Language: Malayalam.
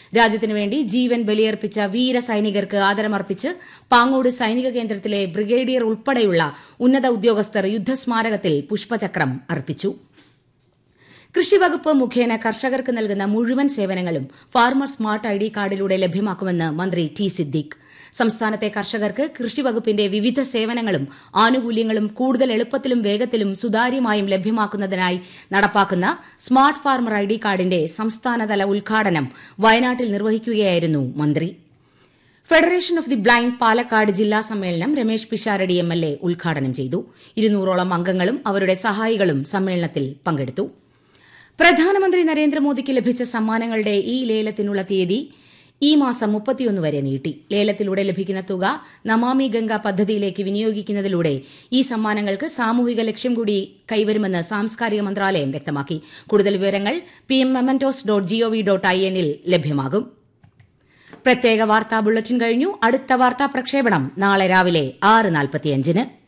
രാജ്യത്തിനു വേണ്ടി ജീവൻ ബലിയർപ്പിച്ച വീര സൈനികർക്ക് ആദരമർപ്പിച്ച് പാങ്ങോട് സൈനിക കേന്ദ്രത്തിലെ ബ്രിഗേഡിയർ ഉൾപ്പെടെയുള്ള ഉന്നത ഉദ്യോഗസ്ഥർ യുദ്ധസ്മാരകത്തിൽ പുഷ്പചക്രം അർപ്പിച്ചു കൃഷിവകുപ്പ് മുഖേന കർഷകർക്ക് നൽകുന്ന മുഴുവൻ സേവനങ്ങളും ഫാർമർ സ്മാർട്ട് ഐ ഡി കാർഡിലൂടെ ലഭ്യമാക്കുമെന്ന് മന്ത്രി ടി സിദ്ദിഖ് സംസ്ഥാനത്തെ കർഷകർക്ക് കൃഷിവകുപ്പിന്റെ വിവിധ സേവനങ്ങളും ആനുകൂല്യങ്ങളും കൂടുതൽ എളുപ്പത്തിലും വേഗത്തിലും സുതാര്യമായും ലഭ്യമാക്കുന്നതിനായി നടപ്പാക്കുന്ന സ്മാർട്ട് ഫാർമർ ഐ ഡി കാർഡിന്റെ സംസ്ഥാനതല ഉദ്ഘാടനം വയനാട്ടിൽ നിർവഹിക്കുകയായിരുന്നു മന്ത്രി federation of the blind Palakkad ജില്ലാ സമ്മേളനം Ramesh Pisharody M L A ഉദ്ഘാടനം ചെയ്തു ഇരുന്നൂറോളം അംഗങ്ങളും അവരുടെ സഹായികളും സമ്മേളനത്തിൽ പങ്കെടുത്തു പ്രധാനമന്ത്രി നരേന്ദ്രമോദിക്ക് ലഭിച്ച സമ്മാനങ്ങളുടെ ഈ ലേലത്തിനുള്ള തീയതി ഈ മാസം മുപ്പത്തിയൊന്ന് വരെ നീട്ടി ലേലത്തിലൂടെ ലഭിക്കുന്ന തുക നമാമി ഗംഗ പദ്ധതിയിലേക്ക് വിനിയോഗിക്കുന്നതിലൂടെ ഈ സമ്മാനങ്ങൾക്ക് സാമൂഹിക ലക്ഷ്യം കൂടി കൈവരുമെന്ന് സാംസ്കാരിക മന്ത്രാലയം വ്യക്തമാക്കി കൂടുതൽ വിവരങ്ങൾ P M mementos dot gov dot I എന്നിൽ ലഭ്യമാകും പ്രത്യേക വാർത്താ ബുള്ളറ്റിൻ കഴിഞ്ഞു അടുത്ത വാർത്താ പ്രക്ഷേപണം നാളെ രാവിലെ ആറ് നാൽപ്പത്തിയഞ്ചിന്